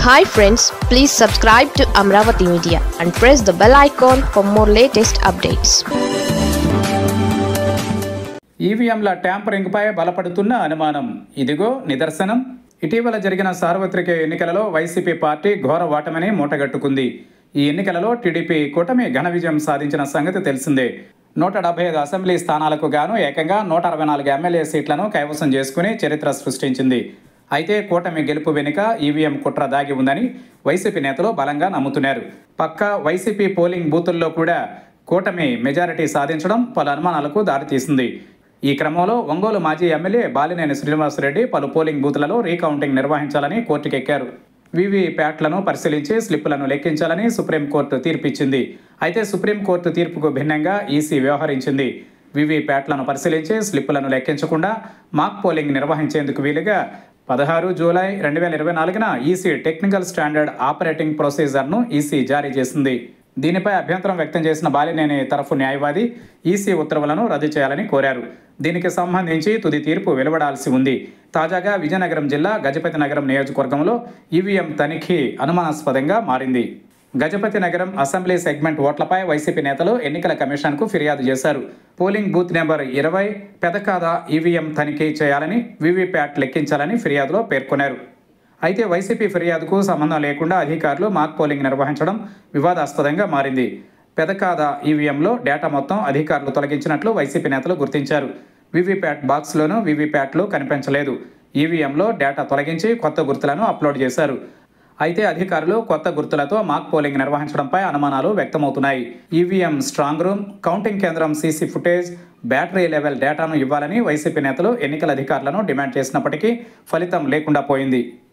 hi friends please subscribe to Amaravati media and press the bell icon for more latest updates ఈవీఎంల ట్యాంపరింగ్పై బలపడుతున్న అనుమానం ఇదిగో నిదర్శనం ఇటీవల జరిగిన సార్వత్రిక ఎన్నికలలో వైసీపీ పార్టీ ఘోర ఓటమిని మూటగట్టుకుంది ఈ ఎన్నికలలో టీడీపీ కూటమి ఘన విజయం సాధించిన సంగతి తెలిసిందే నూట డెబ్బై ఐదు అసెంబ్లీ స్థానాలకు గాను ఏకంగా నూట అరవై నాలుగు ఎమ్మెల్యే సీట్లను కైవసం చేసుకుని చరిత్ర సృష్టించింది అయితే కూటమి గెలుపు వెనుక ఈవీఎం కుట్ర దాగి ఉందని వైసీపీ నేతలు బలంగా నమ్ముతున్నారు పక్క వైసీపీ పోలింగ్ బూతుల్లో కూడా కూటమి మెజారిటీ సాధించడం పలు అనుమానాలకు దారితీసింది ఈ క్రమంలో ఒంగోలు మాజీ ఎమ్మెల్యే బాలినేని శ్రీనివాసరెడ్డి పలు పోలింగ్ బూత్లలో రీకౌంటింగ్ నిర్వహించాలని కోర్టుకెక్కారు వివి ప్యాట్లను పరిశీలించి స్లిప్పులను లెక్కించాలని సుప్రీంకోర్టు తీర్పిచ్చింది అయితే సుప్రీంకోర్టు తీర్పుకు భిన్నంగా ఈసీ వ్యవహరించింది వివి ప్యాట్లను పరిశీలించి స్లిప్పులను లెక్కించకుండా మాక్ పోలింగ్ నిర్వహించేందుకు వీలుగా పదహారు జూలై రెండు వేల ఇరవై నాలుగున ఈసీ టెక్నికల్ స్టాండర్డ్ ఆపరేటింగ్ ప్రొసీజర్ను ఈసీ జారీ చేసింది దీనిపై అభ్యంతరం వ్యక్తం చేసిన బాలినేని తరఫు న్యాయవాది ఈసీ ఉత్తర్వులను రద్దు చేయాలని కోరారు దీనికి సంబంధించి తుది తీర్పు వెలువడాల్సి ఉంది తాజాగా విజయనగరం జిల్లా గజపతి నగరం నియోజకవర్గంలో ఈవీఎం తనిఖీ అనుమానాస్పదంగా మారింది గజపతి నగరం అసెంబ్లీ సెగ్మెంట్ ఓట్లపై వైసీపీ నేతలు ఎన్నికల కమిషన్కు ఫిర్యాదు చేశారు పోలింగ్ బూత్ నెంబర్ ఇరవై పెదకాద ఈవీఎం తనిఖీ చేయాలని వీవీప్యాట్ లెక్కించాలని ఫిర్యాదులో పేర్కొన్నారు అయితే వైసీపీ ఫిర్యాదుకు సంబంధం లేకుండా అధికారులు మాక్ పోలింగ్ నిర్వహించడం వివాదాస్పదంగా మారింది పెదకాద ఈవీఎంలో డేటా మొత్తం అధికారులు తొలగించినట్లు వైసీపీ నేతలు గుర్తించారు వీవీప్యాట్ బాక్స్లోనూ వీవీప్యాట్లు కనిపించలేదు ఈవీఎంలో డేటా తొలగించి కొత్త గుర్తులను అప్లోడ్ చేశారు అయితే అధికారులు కొత్త గుర్తులతో మాక్ పోలింగ్ నిర్వహించడంపై అనుమానాలు వ్యక్తమవుతున్నాయి ఈవీఎం స్ట్రాంగ్ రూమ్ కౌంటింగ్ కేంద్రం సీసీ ఫుటేజ్ బ్యాటరీ లెవెల్ డేటాను ఇవ్వాలని వైసీపీ నేతలు ఎన్నికల అధికారులను డిమాండ్ చేసినప్పటికీ ఫలితం లేకుండా పోయింది